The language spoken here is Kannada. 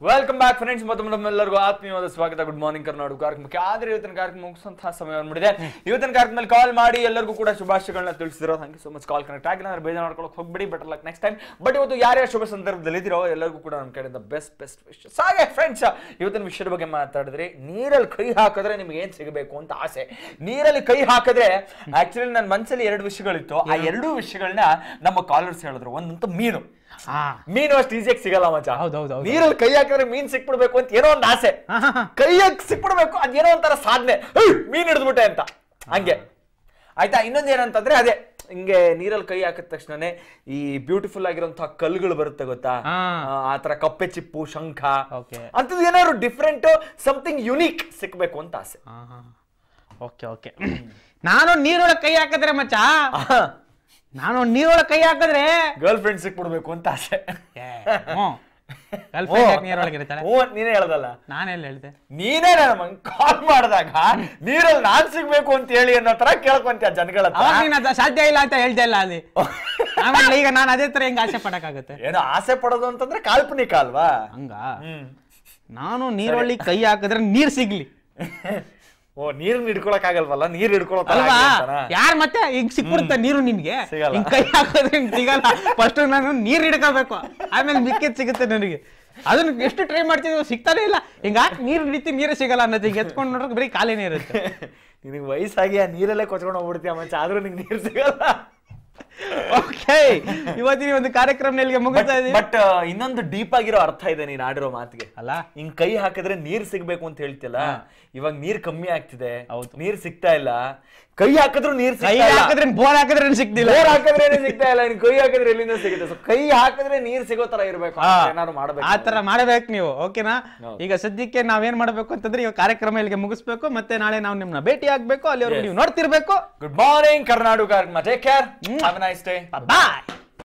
ವೆಲ್ಕಮ್ ಬ್ಯಾಕ್ ಫ್ರೆಂಡ್ಸ್ ಮತ್ತು ನಮ್ಮೆಲ್ಲರಿಗೂ ಆತ್ಮೀಯವಾದ ಸ್ವಾಗತ ಗುಡ್ ಮಾರ್ನಿಂಗ್ ಕರ್ನಾಟಕ ಕಾರ್ಯಕ್ರಮಕ್ಕೆ ಆದ್ರೆ ಇವತ್ತಿನ ಕಾರ್ಯಕ್ರಮ ಮುಗಿಸುವಂತಹ ಸಮಯ ಬಂದ್ಬಿಟ್ಟಿದೆ ಇವತ್ತಿನ ಕಾರ್ಯಕ್ರಮದಲ್ಲಿ ಕಾಲ್ ಮಾಡಿ ಎಲ್ಲರಿಗೂ ಕೂಡ ಶುಭಾಶಯಗಳನ್ನ ತಿಳಿಸಿರೋ thank you so much call connect ಆಗಿಲ್ಲ ಅಂದ್ರೆ ಬೇಜಾರು ಮಾಡ್ಕೊಳಕ್ ಹೋಗ್ಬಿಡಿ better luck next time but ಇವತ್ತು ಯಾರ್ಯಾರು ಶುಭ ಸಂದರ್ಭದಲ್ಲಿ ಇದ್ದೀರೋ ಎಲ್ಲರಿಗೂ ಕೂಡ ನಮ್ಮ ಕಡೆಯಿಂದ ಬೆಸ್ಟ್ ಬೆಸ್ಟ್ ವಿಶ್ ಹಾಗೆ ಫ್ರೆಂಡ್ಸ್ ಇವತ್ತಿನ ವಿಷಯದ ಬಗ್ಗೆ ಮಾತಾಡಿದ್ರೆ ನೀರಲ್ಲಿ ಕೈ ಹಾಕಿದ್ರೆ ನಿಮ್ಗೆ ಏನ್ ಸಿಗಬೇಕು ಅಂತ ಆಸೆ ನೀರಲ್ಲಿ ಕೈ ಹಾಕಿದ್ರೆ ಆಕ್ಚುಲಿ ನನ್ನ ಮನಸ್ಸಲ್ಲಿ ಎರಡು ವಿಷಯಗಳಿತ್ತು ಆ ಎರಡೂ ವಿಷಯಗಳನ್ನ ನಮ್ಮ ಕಾಲರ್ಸ್ ಹೇಳಿದ್ರು ಒಂದಂತೂ ಮೀನು ಹಾ ಮೀನು ಅಷ್ಟು ಈಸಿಯಾಗಿ ಸಿಗಲ್ಲ ಮಚ್ಚ ಹೌದ್ ಹೌದ್ ಹೌದ್. ನೀರಲ್ಲಿ ಕೈ ಹಾಕಿದ್ರೆ ಮೀನ್ ಸಿಕ್ಬಿಡ್ಬೇಕು ಅಂತ ಏನೋ ಒಂದು ಆಸೆ ಹಾ, ಹಾ, ಹಾ. ಕೈಯಾಗ ಸಿಕ್ಬಿಡ್ಬೇಕು ಅದೇನೋ ಒಂಥರ ಸಾಧನೆ ಏಯ್, ಮೀನ್ ಹಿಡಿದ್ಬಿಟ್ಟೆ ಅಂತ ಹಂಗೆ ಆಯ್ತಾ ಇನ್ನೊಂದ್ ಏನಂತಂದ್ರೆ ಅದೇ ಹಿಂಗೆ ನೀರಲ್ಲಿ ಕೈ ಹಾಕಿದ ತಕ್ಷಣನೇ ಈ ಬ್ಯೂಟಿಫುಲ್ ಆಗಿರುವಂತಹ ಕಲ್ಲುಗಳು ಬರುತ್ತೆ ಗೊತ್ತಾ ಹಾ. ಆ, ಆ ತರ ಕಪ್ಪೆ ಚಿಪ್ಪು ಶಂಖ Okay. ಅಂತದ್ ಏನಾದ್ರು ಡಿಫ್ರೆಂಟ್ ಸಮಥಿಂಗ್ ಯುನೀಕ್ ಸಿಕ್ಬೇಕು ಅಂತ ಆಸೆ ಓಕೆ ಓಕೆ ನಾನು ನೀರೊಳಗೆ ಕೈ ಹಾಕಿದ್ರೆ ಮಚ್ಚ ನಾನು ನೀರೊಳಗೆ ಕೈ ಹಾಕಿದ್ರೆ ಗರ್ಲ್ ಫ್ರೆಂಡ್ ಸಿಕ್ಬಿಡ್ಬೇಕು ಅಂತ ಆಸೆ ಗರ್ಲ್ ಫ್ರೆಂಡ್ ನೀರೊಳಗೆ ಇರ್ತಾಳೆ ಹ್ಞೂ ನೀನೇ ಹೇಳ್ದಲ್ಲ ನಾನೆಲ್ಲ ಹೇಳ್ದೆ ನೀನೇ ನನ್ನ ಕಾಲ್ ಮಾಡಿದಾಗ ನೀರಲ್ಲಿ ನಾನ್ ಸಿಗ್ಬೇಕು ಅಂತ ಹೇಳಿ ಅನ್ನೋ ತರ ಕೇಳ್ಕೊಂತೀಯ ಜನಗಳ ಹತ್ರ. ಅವಾಗ ನೀನು ಅದು ಸಾಧ್ಯ ಇಲ್ಲ ಅಂತ ಹೇಳ್ದೆ ಇಲ್ಲ ಅಲ್ಲಿ ಆಮೇಲೆ ಈಗ ನಾನು ಅದೇ ತರ ಹೆಂಗ್ ಆಸೆ ಪಡಕ್ಕಾಗತ್ತೆ ಏನೋ ಆಸೆ ಪಡೋದು ಅಂತಂದ್ರೆ ಕಾಲ್ಪನಿಕ ಅಲ್ವಾ ಹಂಗ ಹ್ಮ್ ನಾನು ನೀರೊಳಗೆ ಕೈ ಹಾಕಿದ್ರೆ ನೀರ್ ಸಿಗ್ಲಿ ಓ ನೀರ್ ಹಿಡ್ಕೊಳಕ್ ಆಗಲ್ವಲ್ಲ ನೀರ್ ಹಿಡ್ಕೊಳೋ ತರ ಅಲ್ವಾ ಆಗ್ಲಿ ಅಂತನಾ? ಯಾರ್ ಮತ್ತೆ ಈಗ ಸಿಕ್ಬಿಡುತ್ತೆ ನೀರು ನಿನ್ಗೆ ಸಿಗಲ್ಲ. ಹಿಂಗ್ ಕೈ ಹಾಕೋದ್ರೆ ಹಿಂಗ್ ಸಿಗಲ್ಲ ಫಸ್ಟ್ ನಾನು ನೀರ್ ಹಿಡ್ಕೋಬೇಕು ಆಮೇಲೆ ಮಿಕ್ಕಿದ್ ಸಿಗುತ್ತೆ ನನಗೆ ಅದನ್ನ ಎಷ್ಟು ಟ್ರೈ ಮಾಡ್ತಿದ್ವಿ ಸಿಗ್ತಾನೆ ಇಲ್ಲ ಹಿಂಗ ನೀರ್ ಹಿಡಿತಿ ನೀರೇ ಸಿಗಲ್ಲ ಅನ್ನೋದು ಈಗ ಎತ್ಕೊಂಡು ನೋಡ್ರೆ ಬರೀ ಕಾಲೇನೇ ಇರುತ್ತೆ ನಿನಗ್ ವಯಸ್ಸಾಗಿ ಆ ನೀರಲ್ಲೇ ಕೊಚ್ಕೊಂಡು ಹೋಗ್ಬಿಡ್ತೀಯ ಮಚ್ಚ ಆದ್ರೂ ನಿಂಗೆ ನೀರ್ ಸಿಗಲ್ಲ ಓಕೆ ಇವತ್ತಿನ ಒಂದು ಕಾರ್ಯಕ್ರಮ ಇಲ್ಲಿಗೆ ಮುಗಿಸ್ತಾ ಇದೀವಿ ಬಟ್ ಇನ್ನೊಂದು ಡೀಪ್ ಆಗಿರೋ ಅರ್ಥ ಇದೆ ನೀನ್ ಆಡಿರೋ ಮಾತಿಗೆ ಅಲ್ಲ ಹಿಂಗ್ ಕೈ ಹಾಕಿದ್ರೆ ನೀರ್ ಸಿಗ್ಬೇಕು ಅಂತ ಹೇಳ್ತಿಯಲ್ಲ ಇವಾಗ ನೀರ್ ಕಮ್ಮಿ ಆಗ್ತಿದೆ ಹೌದು. ನೀರ್ ಸಿಗ್ತಾ ಇಲ್ಲ ಕೈ ಹಾಕಿದ್ರು ನೀರ್ ಕೈ ಸಿಗ್ತಾ ಇಲ್ಲ ಹಾಕಿದ್ರೆ ಬೋರ್ ಹಾಕಿದ್ರೆ ಸಿಗ್ತಿಲ್ಲ ಬೋರ್ ಹಾಕಿದ್ರೆ ಸಿಗ್ತಾ ಇಲ್ಲ ನೀನ್ ಕೈ ಹಾಕಿದ್ರೆ ಎಲ್ಲಿಂದ ಸಿಗುತ್ತೆ ಸೊ ಕೈ ಹಾಕಿದ್ರೆ ನೀರ್ ಸಿಗೋ ತರ ಇರ್ಬೇಕು ಆ, ಏನಾದ್ರು ಮಾಡ್ಬೇಕು ಆ ತರ ಮಾಡ್ಬೇಕು ನೀವು ಓಕೆನಾ ಹೌದು. ಈಗ ಸದ್ಯಕ್ಕೆ ನಾವೇನ್ ಮಾಡ್ಬೇಕು ಅಂತಂದ್ರೆ ಈಗ ಕಾರ್ಯಕ್ರಮ ಇಲ್ಲಿಗೆ ಮುಗಿಸ್ಬೇಕು ಮತ್ತೆ ನಾಳೆ ನಾವು ನಿಮ್ನ ಭೇಟಿ ಆಗ್ಬೇಕು ಅಲ್ಲಿವರೆಗೂ Yes. ನೀವು ನೋಡ್ತಿರ್ಬೇಕು good morning Karnataka take care have nice day bye